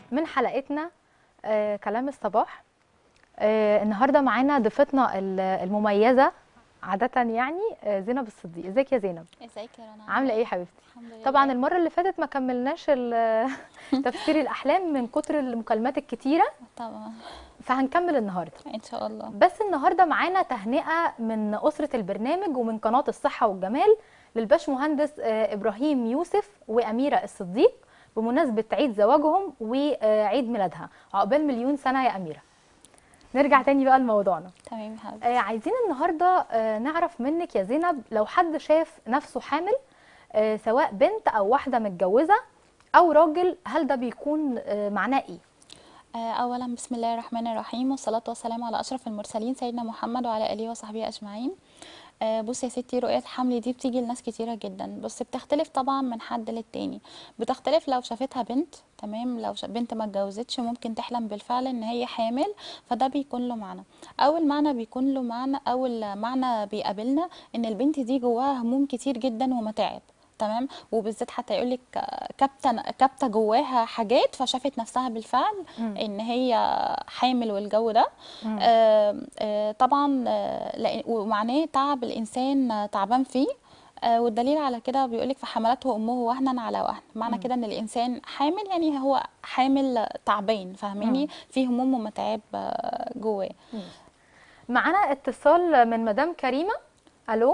من حلقتنا آه كلام الصباح آه النهارده معانا ضيفتنا ال- المميزه عاده يعني آه زينب الصديق ازيك يا زينب ازيك يا رنا عامله ايه يا حبيبتي الحمد لله طبعا المره اللي فاتت ما كملناش ال- تفسير الاحلام من كتر المكالمات الكتيره طبعا فهنكمل النهارده ان شاء الله بس النهارده معانا تهنئه من اسره البرنامج ومن قناه الصحه والجمال للباش مهندس آه، ابراهيم يوسف واميره الصديق بمناسبه عيد زواجهم وعيد ميلادها عقبال مليون سنه يا اميره نرجع تاني بقى لموضوعنا تمام يا حبيبتي آه، عايزين النهارده آه، نعرف منك يا زينب لو حد شاف نفسه حامل آه، سواء بنت او واحده متجوزه او راجل هل ده بيكون آه، معناه ايه آه، اولا بسم الله الرحمن الرحيم والصلاه والسلام على اشرف المرسلين سيدنا محمد وعلى اله وصحبه اجمعين آه، بصي يا ستي رؤية الحمل دي بتيجي لناس كتيرة جدا بس بتختلف طبعا من حد للتاني بتختلف لو شافتها بنت تمام لو ش- بنت ما اتجوزتش ممكن تحلم بالفعل ان هي حامل فده بيكون له معنى اول معنى بيكون له معنى اول معنى بيقابلنا ان البنت دي جواها هموم كتير جدا ومتاعب تمام وبالذات حتى يقول لك كابتن كابته جواها حاجات فشافت نفسها بالفعل مم. ان هي حامل والجو ده مم. آه آه طبعا آه لأن- ومعناه تعب الانسان آه، تعبان فيه آه والدليل على كده بيقولك فحملته امه وهنا على وهن معنى كده ان الانسان حامل يعني هو حامل تعبان فاهميني فيه هموم ومتاعب آه، جواه معانا اتصال من مدام كريمه الو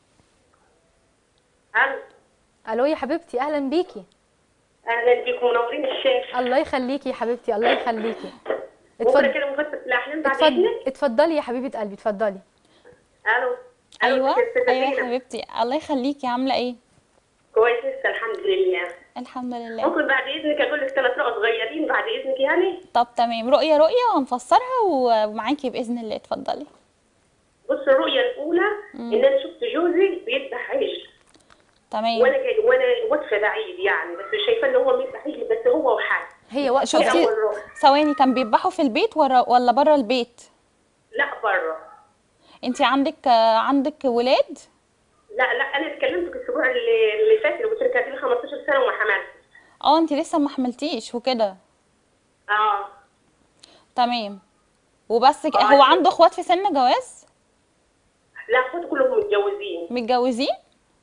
أهلا الو يا حبيبتي اهلا بيكي أهلا بكم منورين الشيخ الله يخليكي يا حبيبتي الله يخليكي بكرة اتفضلي كده مفتش الأحلام بعد اتفضلي إذنك اتفضلي يا حبيبه قلبي اتفضلي ألو ألو، ايوه ازيك يا أستاذة ايوه يا زينب؟ حبيبتي الله يخليكي عامله ايه كويس لسه الحمد لله الحمد لله ممكن بعد إذنك أقول لك ثلاث رؤى صغيرين بعد إذنك يعني طب تمام رؤيه رؤيه وهنفسرها ومعاكي باذن الله اتفضلي بص الرؤية الأولى إن أنا شفت جوزي بيذبح عيش تمام وأنا جاي وأنا واقفة بعيد يعني بس شايفة إن هو بيذبح عيش بس هو وحد هي واقفه شفتي دي أول رؤية. ثواني كان بيذبحوا في البيت ورا ولا بره البيت لا بره انت عندك آه، عندك ولاد لا لا أنا اتكلمت الأسبوع اللي اللي فات اللي قلت لك هدي لي 15 سنة وما حملتش اه انت لسه ما حملتيش وكده أه تمام وبس ك... آه، هو أيوة. عنده اخوات في سن جواز لا أخواتي كلهم متجوزين متجوزين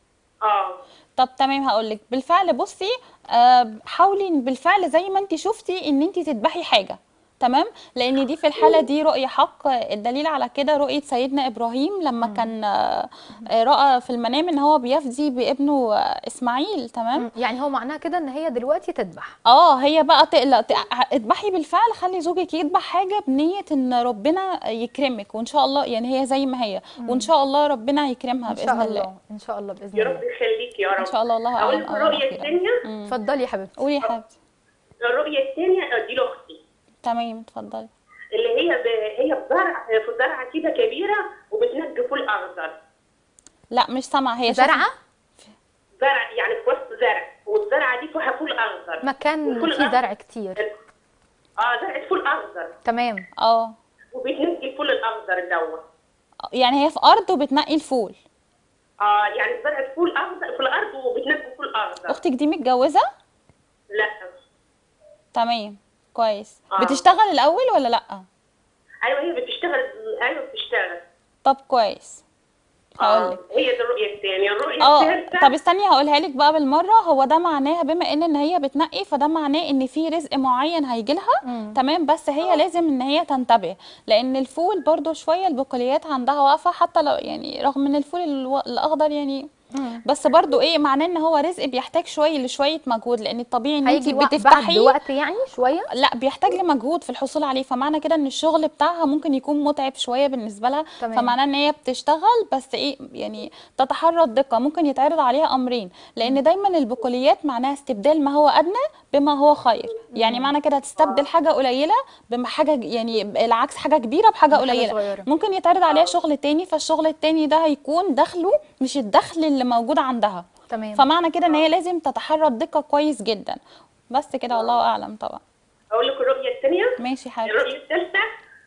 أه طب تمام هقولك بالفعل بصي آه، حاولي بالفعل زي ما انت شفتي ان انت تذبحي حاجه تمام لان دي في الحاله دي رؤيه حق الدليل على كده رؤيه سيدنا ابراهيم لما كان آه، آه، راى في المنام ان هو بيفدي بابنه آه، اسماعيل تمام يعني هو معناها كده ان هي دلوقتي تذبح اه هي بقى تقلق ت- اذبحي بالفعل خلي زوجك يذبح حاجه بنيه ان ربنا يكرمك وان شاء الله يعني هي زي ما هي وان شاء الله ربنا يكرمها ان باذن شاء الله الله ان شاء الله باذن يا رب الله يخليك يا رب ان شاء الله الله أقول اعلم لك أولاً الرؤية وأخيراً. الثانية اتفضلي يا حبيبتي قولي يا حبيبتي الرؤية الثانية دي لأختي تمام اتفضلي اللي هي ب... هي في زرع في زرعة كده كبيرة وبتنجي فول أخضر لا مش سامعه هي شافت- زرعه زرع يعني في وسط زرع والزرعة دي فيها فول أخضر مكان والفول فيه الأخضر- زرع كتير اه زرعة فول أخضر تمام اه وبتنجي الفول الأخضر دوت يعني هي في ارض وبتنقي الفول اه يعني زرعة فول أخضر في الأرض وبتنجي فول أخضر اختك دي متجوزه لا تمام كويس آه. بتشتغل الاول ولا لا أيوه هي بتشتغل أيوه بتشتغل طب كويس هقولك اه هي دي الرؤية الثانية الرؤية اه الثالثة طب استني هقولها لك بقى بالمره هو ده معناها بما ان ان هي بتنقي فده معناه ان في رزق معين هيجي لها تمام بس هي لازم ان هي تنتبه لان الفول برضو شويه البقوليات عندها واقفه حتى لو يعني رغم ان الفول الو- الاخضر يعني بس برضو ايه معناه ان هو رزق بيحتاج شويه لشويه مجهود لان الطبيعي ان انت هيجي وق- بعد بتفتحيه وقت يعني شويه لا بيحتاج لمجهود في الحصول عليه فمعنى كده ان الشغل بتاعها ممكن يكون متعب شويه بالنسبه لها تمام. فمعناه ان هي بتشتغل بس ايه يعني تتحرى الدقه ممكن يتعرض عليها امرين لان دايما البقوليات معناها استبدال ما هو ادنى بما هو خير يعني معنى كده تستبدل حاجه قليله بحاجه ج- يعني العكس حاجه كبيره بحاجه بحاجة قليله صغيرة. ممكن يتعرض عليها شغل تاني فالشغل التاني ده هيكون دخله مش الدخل اللي موجود عندها تمام فمعنى كده ان هي لازم تتحرى الدقه كويس جدا بس كده والله اعلم طبعا أقول لك الرؤية الثانية ماشي حبيبتي الرؤية الثالثة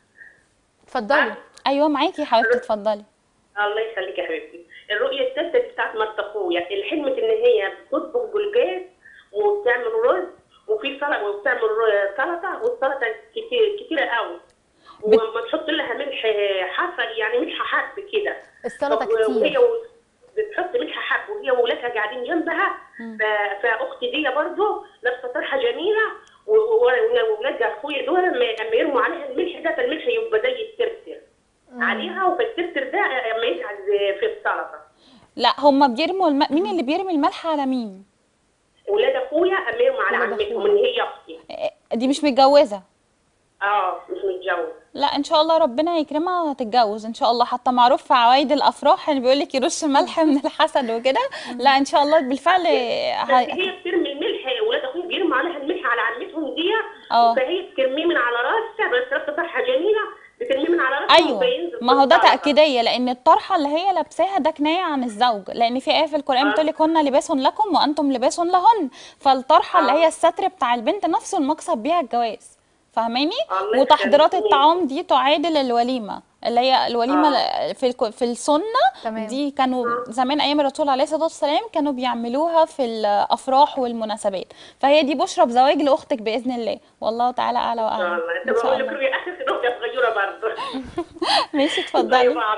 اتفضلي ايوه معاكي يا حبيبتي اتفضلي الله يخليك يا حبيبتي الرؤية الثالثة دي بتاعت مرت أخويا اللي حلمت إن هي بتطبخ بولجاز وبتعمل رز وفي سلطه وبتعمل ر- سلطه والسلطه كتير كتيره قوي وما تحط لها ملح حصى يعني ملح حب كده السلطه طب وهي كتير و- بتحط ملح حب وهي وولادها قاعدين جنبها ف- فاختي دي برضه لابسه طرحه جميله و- و- و- وولاد اخويا دول لما لما يرموا عليها الملح ده فالملح يبقى زي الترتر عليها وفي الترتر ده لما يتعز في السلطه لا هما بيرموا الم... مين اللي بيرمي الملح على مين ولاد اخويا اما يرموا على ولاد عمتهم أخويا. ان هي اختي إيه، دي مش متجوزه اه مش متجوز لا ان شاء الله ربنا يكرمها وهتتجوز ان شاء الله حتى معروف في عوايد الافراح اللي بيقول لك يرش ملح من الحسد وكده لا ان شاء الله بالفعل بس ه... هي بترمي الملح ولاد اخويا بيرموا عليها الملح على عمتهم دي اه. فهي بترميه من على راسها بس راسها طرحه جميله بترميه من على راسها ايوه وبينزل ما في هو ده السلطة. تاكيديه لان الطرحه اللي هي لابساها ده كنايه عن الزوج لان في ايه في القران آه. بتقول لك هن لباس لكم وانتم لباس لهن فالطرحه اللي آه. هي الستر بتاع البنت نفسه المقصد بيها الجواز فاهماني الله وتحضيرات يخليك. الطعام دي تعادل الوليمه اللي هي الوليمه آه. في الك- في السنه تمام. دي كانوا زمان ايام الرسول عليه الصلاه والسلام كانوا بيعملوها في الافراح والمناسبات فهي دي بشرى بزواج لاختك باذن الله والله تعالى اعلى ان شاء واعلم الله انت ان شاء بقول لك الله روحي اخر اختي صغيره برضه ماشي زي اتفضلي بعض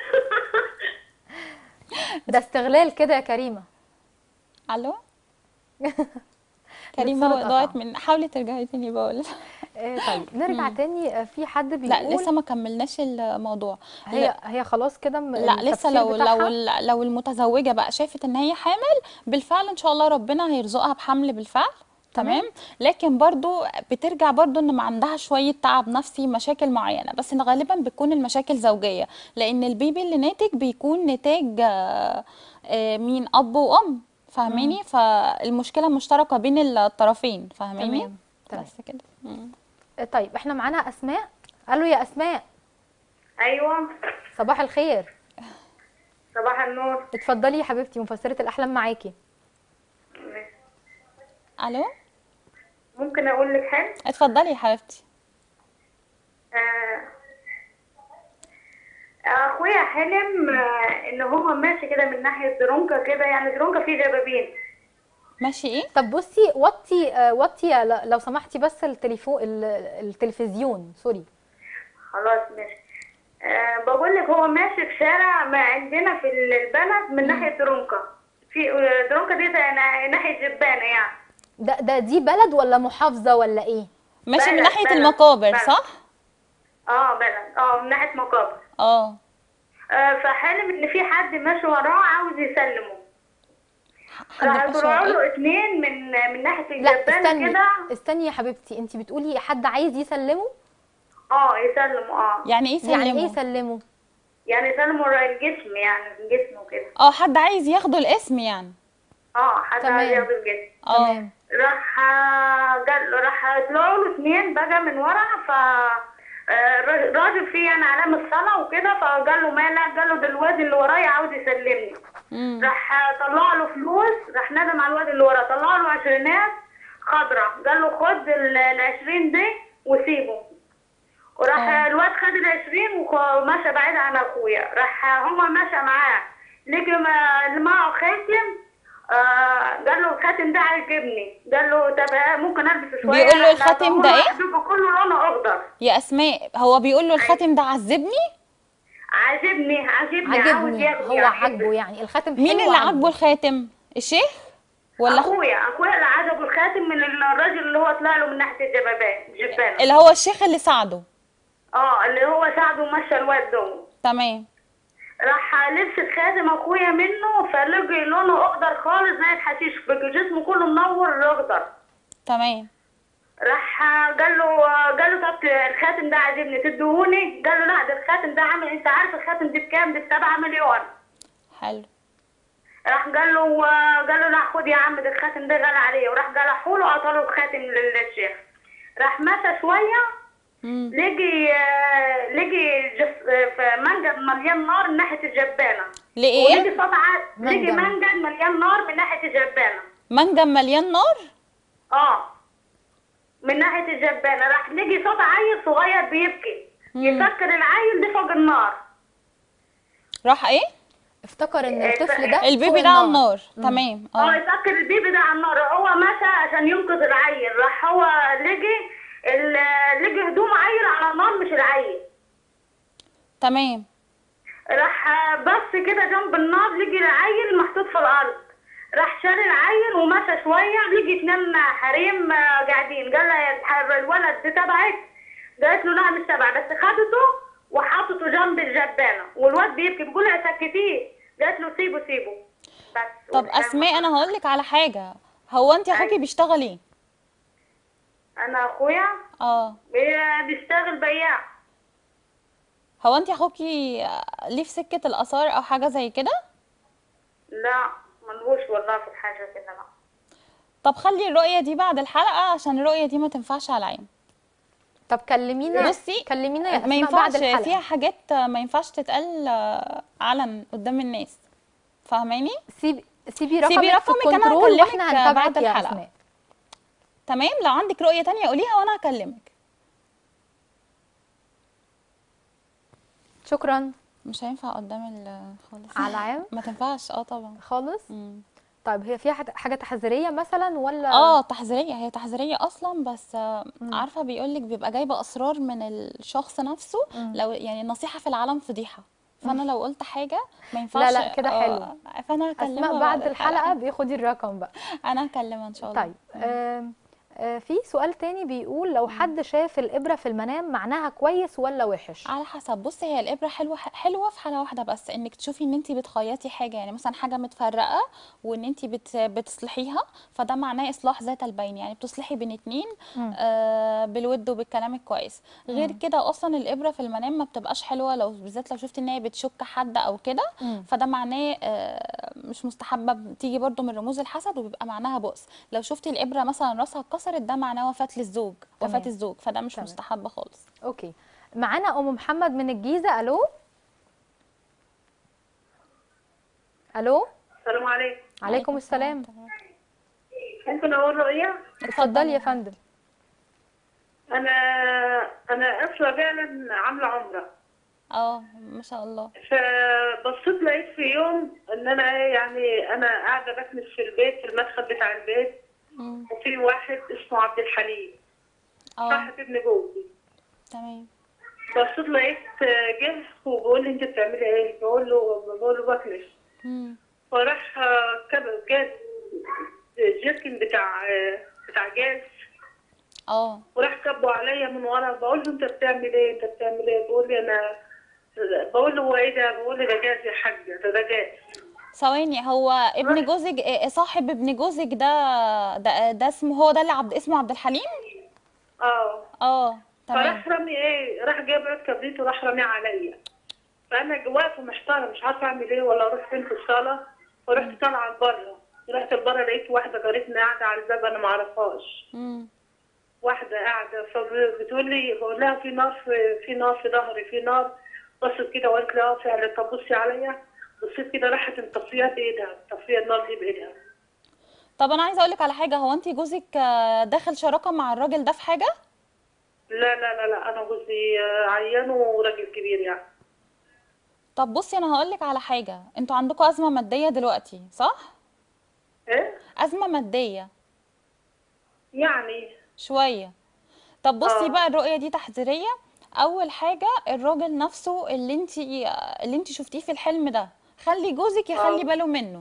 ده استغلال كده يا كريمه الو كريمه الاتصال ضاعت اتقطع. من حاولي ترجعي تاني بقول آه، طيب نرجع تاني آه، في حد بيقول لا لسه ما كملناش الموضوع هي هي خلاص كده م- لا لسه التفسير لو بتاعها؟ لو لو المتزوجه بقى شافت ان هي حامل بالفعل ان شاء الله ربنا هيرزقها بحمل بالفعل تمام لكن برضو بترجع برضو ان ما عندها شويه تعب نفسي مشاكل معينه بس إن غالبا بتكون المشاكل زوجيه لان البيبي اللي ناتج بيكون نتاج آه، آه، مين اب وام فاهماني فالمشكله مشتركه بين الطرفين فاهماني تمام، تمام. بس كده مم. آه، طيب احنا معانا اسماء الو يا اسماء ايوه صباح الخير صباح النور اتفضلي يا حبيبتي مفسره الاحلام معاكي الو ممكن اقول لك حاجه اتفضلي يا حبيبتي آه، اخويا حلم آه، ان هو ماشي كده من ناحيه درونكا كده يعني درونكا فيه دبابين ماشي ايه طب بصي وطي آه، وطي يا ل- لو سمحتي بس التليفون التلفزيون سوري خلاص ماشي أه بقول لك هو ماشي في شارع ما عندنا في البلد من ناحيه درونكا في آه، درونكا دي ده نا- ناحيه جبانه يعني ده ده دي بلد ولا محافظه ولا ايه ماشي من بلد- ناحيه بلد- المقابر بلد. صح اه بلد اه من ناحيه مقابر اه آه، فحلم ان في حد ماشي وراه عاوز يسلمه حد راح ماشي طلعوا وراه له اتنين من من ناحيه لا الجبانه استني كده استني يا حبيبتي انت بتقولي حد عايز يسلمه اه يسلموا اه يعني ايه سلمه يعني ايه يسلمه يعني يسلموا الجسم يعني الجسم وكده اه حد عايز ياخدوا الاسم يعني اه حد تمام. عايز ياخد الجسم اه تمام راح آه، قال راح طلعوا له اتنين بقى من ورا ف آه، الر- راجل فيه يعني علامة صلاة وكده فقال له مالك قال له ده الواد اللي ورايا عاوز يسلمني مم. راح آه، طلع له فلوس راح ندم على الواد اللي وراه طلع له عشرينات خضرة قال له خد ال- العشرين دي وسيبه وراح آه. الواد خد العشرين ومشى بعيد عن اخويا راح هما مشى معاه لقي ما- اللي معه خاتم آه قال له الخاتم ده عاجبني قال له طب آه، ممكن البس شويه بيقول له راح الخاتم ده لقاه إيه؟ محجوب كله لونه اخضر يا اسماء هو بيقول له الخاتم ده عذبني عاجبني عاجبني عاوز عجبني ياخده هو يعني. عاجبه يعني الخاتم مين حلو اللي عاجبه. عاجبه الخاتم الشيخ ولا اخويا اخويا اللي عجبه الخاتم من الراجل اللي هو طلع له من ناحيه الجبابات جبانه اللي هو الشيخ اللي ساعده اه اللي هو ساعده ومشى الواد ده تمام راح لبس الخاتم اخويا منه فلقي لونه اخضر خالص زي الحشيش بقى جسمه كله منور اخضر تمام راح قال له قال له طب الخاتم ده عاجبني تدهوني قال له لا ده الخاتم ده عامل انت عارف الخاتم دي بكام دي بسبعة مليون حلو راح قال له قال له لا خد يا عم ده الخاتم ده غالي عليه وراح جرحوا له وعطى له الخاتم للشيخ راح مشى شويه مم. لقي لقي جس في منجد مليان نار من ناحيه الجبانه لإيه ولقي صوت عاد لقي منجم. منجد مليان نار من ناحيه الجبانه منجم مليان نار اه من ناحيه الجبانه راح لقي صوت عيل صغير بيبكي يفكر العيل ده فوق النار راح ايه افتكر ان إيه، الطفل ده البيبي فوق ده على النار تمام اه اه يفكر البيبي ده على النار هو مشى عشان ينقذ العيل راح هو لقي ال- لقي هدوم عيل على النار مش العيل تمام راح بص كده جنب النار لقي العيل محطوط في الارض راح شال العيل ومشى شويه لقي اتنين حريم آه، قاعدين قال لها يا الح- الولد ده تبعك قالت له لا مش تبع بس خدته وحطته جنب الجبانه والواد بيبكي بيقول لها سكتيه قالت له سيبه سيبه بس طب اسماء انا هقول لك على حاجه هو انت اخوكي أيوة. بيشتغل ايه انا اخويا اه بي- بيشتغل بياع هو انت اخوكي آه، ليه في سكه الاثار او حاجه زي كده لا ملهوش والله في الحاجه كده لا طب خلي الرؤيه دي بعد الحلقه عشان الرؤيه دي ما تنفعش على العين طب كلمينا بصي كلمينا يا ما اسماء ينفعش بعد الحلقه فيها حاجات ما ينفعش تتقال آه، علن قدام الناس فاهماني سيبي سيبي رقمك سيبي في رقمك، أنا الكنترول هكلمك واحنا هنتابعك بعد يا الحلقة. اسماء تمام لو عندك رؤيه تانية قوليها وانا هكلمك شكرا مش هينفع قدام ال خالص على العام ما تنفعش اه طبعا خالص مم. طيب هي فيها حاجة- حاجه تحذيريه مثلا ولا اه تحذيريه هي تحذيريه اصلا بس آه، عارفه بيقول لك بيبقى جايبه اسرار من الشخص نفسه لو يعني النصيحه في العالم فضيحه فانا لو قلت حاجه ما ينفعش لا، كده آه، حلو. فانا هكلمها اسماء بعد الحلقه بياخدي الرقم بقى انا هكلمها ان شاء الله طيب آم، آه، في سؤال تاني بيقول لو حد شاف الابره في المنام معناها كويس ولا وحش على حسب بصي هي الابره حلوه حلوه في حاله واحده بس انك تشوفي ان انت بتخيطي حاجه يعني مثلا حاجه متفرقه وان انت بت بتصلحيها فده معناه اصلاح ذات البين يعني بتصلحي بين اتنين آه بالود وبالكلام الكويس غير كده اصلا الابره في المنام ما بتبقاش حلوه لو بالذات لو شفتي ان هي بتشك حد او كده مم. فده معناه آه مش مستحبه بتيجي برضو من رموز الحسد وبيبقى معناها بؤس لو شفتي الابره مثلا راسها اتكسرت ده معناه وفاه للزوج تمام. وفاه الزوج فده مش تمام. مستحب خالص اوكي معانا ام محمد من الجيزه الو الو السلام عليكم عليكم السلام ممكن اقول رؤيه اتفضلي يا فندم انا انا اصلا فعلا عامله عمره اه ما شاء الله فبصيت لقيت في يوم ان انا إيه يعني انا قاعده بكنس في البيت في المدخل بتاع البيت مم. وفي واحد اسمه عبد الحليم اه صاحب ابن جوزي تمام بصيت لقيت جه وبقول لي انت بتعملي ايه؟ بقول له بقول له بكنس مم. فراح كب- جاب جيركن بتاع بتاع جاز اه وراح كبه عليا من ورا بقول له انت بتعمل ايه انت بتعمل ايه بقول لي انا بقول له هو ايه ده بقول لي ده جاز يا حاجه ده ده جاز ثواني هو ابن جوزك إيه، صاحب ابن جوزك ده ده ده اسمه هو ده اللي عبد اسمه عبد الحليم اه اه تمام فراح رمي ايه راح جايب عود كبريت وراح رميه عليا فانا واقفه محتاره مش عارفه اعمل ايه ولا اروح فين في الصاله فرحت طالعه لبره رحت لبره لقيت واحده جارتنا قاعده على الباب انا ما اعرفهاش مم. واحده قاعده فبتقول لي بقول لها في نار في في نار في ظهري في نار بصت كده وقالت لي اه فعلا طب بصي عليا بصيت كده راحت مطفيه بايدها مطفيه النار دي بايدها طب انا عايزه اقول لك على حاجه هو انت جوزك آه، داخل شراكه مع الراجل ده في حاجه لا لا لا لا انا جوزي آه، عيان وراجل كبير يعني طب بصي انا هقول لك على حاجه انتوا عندكم ازمه ماديه دلوقتي صح ايه ازمه ماديه يعني شويه طب بصي آه. بقى الرؤيه دي تحذيريه اول حاجه الراجل نفسه اللي انت اللي انت شفتيه في الحلم ده خلي جوزك يخلي آه. باله منه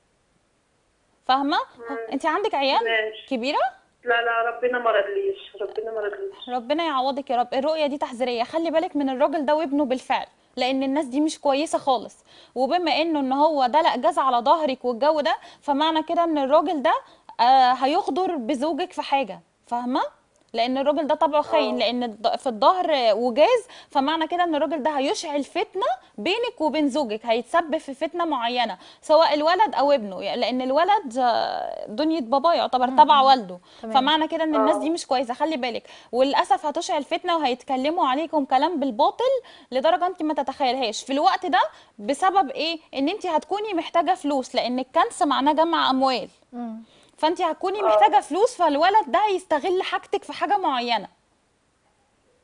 فاهمه انت عندك عيال ماشي. كبيره لا لا ربنا ما رضليش ربنا ما رضليش ربنا يعوضك يا رب الرؤيه دي تحذيريه خلي بالك من الراجل ده وابنه بالفعل لان الناس دي مش كويسه خالص وبما انه ان هو دلق جاز على ظهرك والجو ده فمعنى كده ان الراجل ده آه هيغدر بزوجك في حاجه فاهمه لان الراجل ده طبعه خاين لان الض- في الظهر وجاز فمعنى كده ان الراجل ده هيشعل فتنه بينك وبين زوجك هيتسبب في فتنه معينه سواء الولد او ابنه يعني لان الولد آه، دنيا باباه يعتبر تبع والده تمام. فمعنى كده ان الناس آه. دي مش كويسه خلي بالك وللاسف هتشعل فتنه وهيتكلموا عليكم كلام بالباطل لدرجه انت ما تتخيلهاش في الوقت ده بسبب ايه ان انت هتكوني محتاجه فلوس لان الكنس معناه جمع اموال مم. فانت هتكوني محتاجه فلوس فالولد ده هيستغل حاجتك في حاجه معينه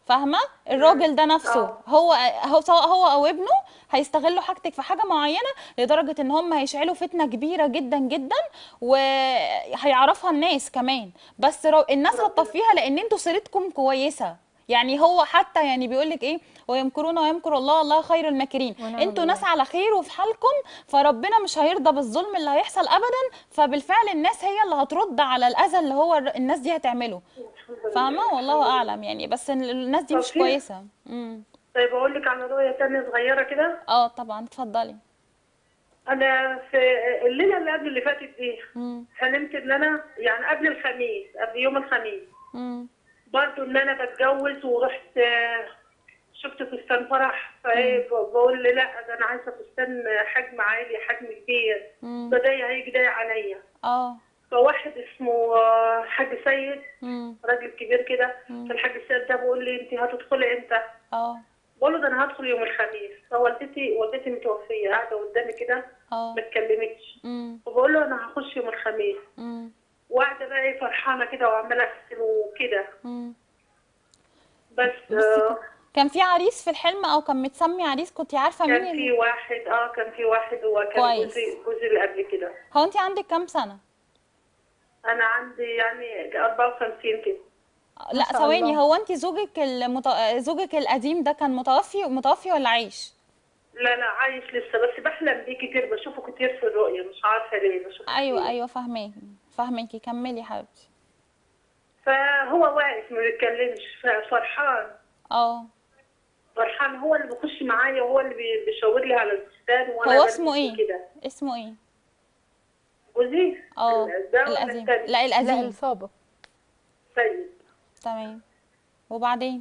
فاهمه الراجل ده نفسه آه. هو هو سواء هو او ابنه هيستغلوا حاجتك في حاجه معينه لدرجه ان هم هيشعلوا فتنه كبيره جدا جدا وهيعرفها الناس كمان بس رو... الناس هتطفيها لان انتوا سيرتكم كويسه يعني هو حتى يعني بيقول لك ايه ويمكرون ويمكر الله الله خير الماكرين ونعم انتوا بالله. ناس على خير وفي حالكم فربنا مش هيرضى بالظلم اللي هيحصل ابدا فبالفعل الناس هي اللي هترد على الاذى اللي هو الر- الناس دي هتعمله فاهمه والله اعلم يعني بس ال- الناس دي طب مش في- كويسه امم طيب اقول لك على رؤيه تانية صغيره كده اه طبعا اتفضلي انا في الليله اللي قبل اللي فاتت دي امم حلمت ان انا يعني قبل الخميس قبل يوم الخميس امم برضو ان انا بتجوز ورحت آه، شفت فستان فرح فايه بقول لي لا ده انا عايزه فستان حجم عالي حجم كبير امم فده هيجي ضايق عليا اه فواحد اسمه آه، حاج سيد امم راجل كبير كده فالحاج سيد ده بيقول لي انت هتدخلي امتى؟ اه بقول له ده انا هدخل يوم الخميس فوالدتي والدتي متوفيه قاعده قدامي كده اه ما اتكلمتش امم وبقول له انا هخش يوم الخميس امم وقاعده بقى ايه فرحانه كده وعماله اغسل وكده امم بس بصي آه كان في عريس في الحلم او كان متسمي عريس كنت عارفه مين كان في اللي... واحد اه كان في واحد هو كان كويس. جوزي جوزي اللي قبل كده هو انت عندك كام سنه انا عندي يعني 54 كده لا شاء ثواني الله. هو انت زوجك المت... زوجك القديم ده كان متوفي متوفي ولا عايش لا لا عايش لسه بس بحلم بيه كتير بشوفه كتير في الرؤية مش عارفة ليه بشوفه ايوه كتير. ايوه فاهماكي فاهماكي كملي يا حبيبتي فهو واقف ما بيتكلمش ف- فرحان اه فرحان هو اللي بيخش معايا وهو اللي بي- بيشاور لي على الفستان وانا هو بلبس اسمه ايه كده اسمه ايه جوزي اه ده ولا القديم التاني؟ لا لا القديم السابق سيد تمام وبعدين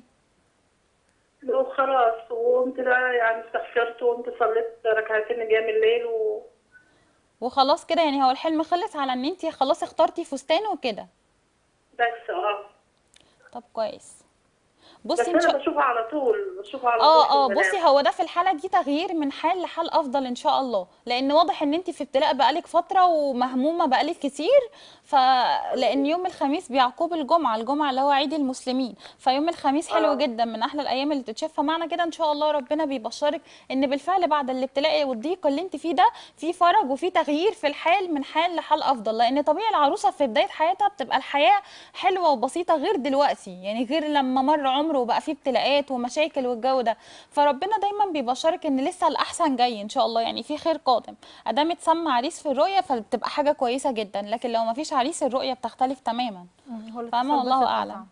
وخلاص وقمت بقى يعني استغفرت وقمت صليت ركعتين قيام الليل و... وخلاص كده يعني هو الحلم خلص على ان انت خلاص اخترتي فستان وكده بس اه طب كويس بس بصي ان انا شاء بشوفه على طول بشوفه على طول اه في اه المنام. بصي هو ده في الحاله دي تغيير من حال لحال افضل ان شاء الله لان واضح ان انت في ابتلاء بقالك فتره ومهمومه بقالك كتير فلان يوم الخميس بيعقوب الجمعه الجمعه اللي هو عيد المسلمين فيوم الخميس حلو آه. جدا من احلى الايام اللي تتشاف فمعنى كده ان شاء الله ربنا بيبشرك ان بالفعل بعد الابتلاء والضيق اللي انت فيه ده في فرج وفي تغيير في الحال من حال لحال افضل لان طبيعي العروسه في بدايه حياتها بتبقى الحياه حلوه وبسيطه غير دلوقتي يعني غير لما مر عمره وبقى فيه ابتلاءات ومشاكل والجو ده فربنا دايما بيبشرك ان لسه الاحسن جاي ان شاء الله يعني في خير قادم ادام اتسمى عريس في الرؤيه فبتبقى حاجه كويسه جدا لكن لو ما فيش عريس الرؤيه بتختلف تماما مم، هو فاهمة؟ الاتصال بس والله اتقطع. أعلم.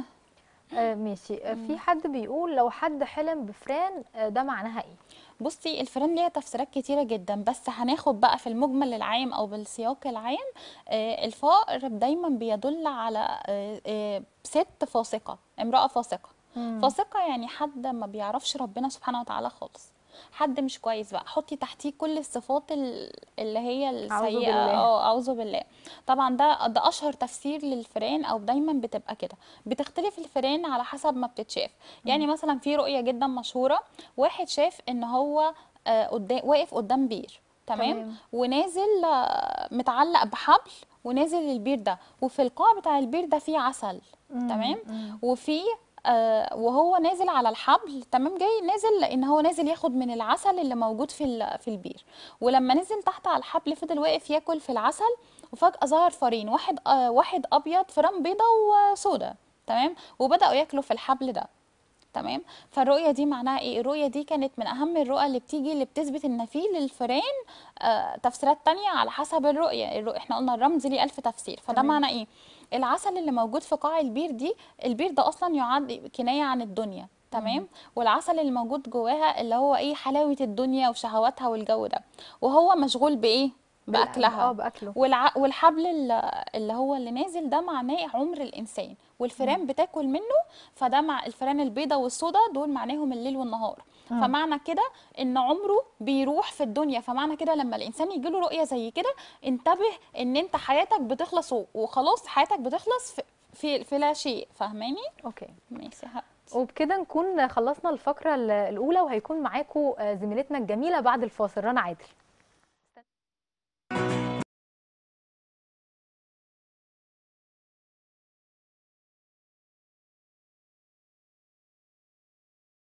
آه ماشي آه في حد بيقول لو حد حلم بفران آه ده معناها ايه بصي الفيران ليها تفسيرات كتيرة جدا بس هناخد بقى في المجمل العام او بالسياق العام آه، الفقر دايما بيدل على آه، آه، ست فاسقة امرأة فاسقة فاسقة يعني حد ما بيعرفش ربنا سبحانه وتعالى خالص حد مش كويس بقى حطي تحتيه كل الصفات ال- اللي هي أعوذ السيئة بالله. اه اعوذ بالله طبعا ده ده اشهر تفسير للفئران او دايما بتبقى كده بتختلف الفئران على حسب ما بتتشاف يعني مثلا في رؤية جدا مشهورة واحد شاف ان هو آه، قدام واقف قدام بير تمام تمام. ونازل آه، متعلق بحبل ونازل البير ده وفي القاع بتاع البير ده فيه عسل تمام وفي آه وهو نازل على الحبل تمام جاي نازل لان هو نازل ياخد من العسل اللي موجود في ال- في البير ولما نزل تحت على الحبل فضل واقف ياكل في العسل وفجأة ظهر فارين واحد آه واحد ابيض فئران بيضة وسودة تمام وبدأوا ياكلوا في الحبل ده تمام فالرؤية دي معناها ايه الرؤية دي كانت من اهم الرؤى اللي بتيجي اللي بتثبت ان في للفئران آه تفسيرات تانية على حسب الرؤية الرؤية احنا قلنا الرمز ليه ألف تفسير فده تمام. معنى ايه العسل اللي موجود في قاع البير دي البير ده اصلا يعد كناية عن الدنيا تمام والعسل اللي موجود جواها اللي هو ايه حلاوة الدنيا وشهواتها والجو ده وهو مشغول بايه باكلها اه باكله والع... والحبل ال- اللي هو اللي نازل ده معناه عمر الانسان والفئران بتاكل منه فده مع الفئران البيضة والسوداء دول معناهم الليل والنهار فمعنى كده ان عمره بيروح في الدنيا فمعنى كده لما الانسان يجي له رؤيه زي كده انتبه ان انت حياتك بتخلص و- وخلاص حياتك بتخلص في في, في لا شيء فاهماني اوكي ماشي يا حبيبتي. وبكده نكون خلصنا الفقره ال- الاولى وهيكون معاكم آه، زميلتنا الجميله بعد الفاصل رنا عادل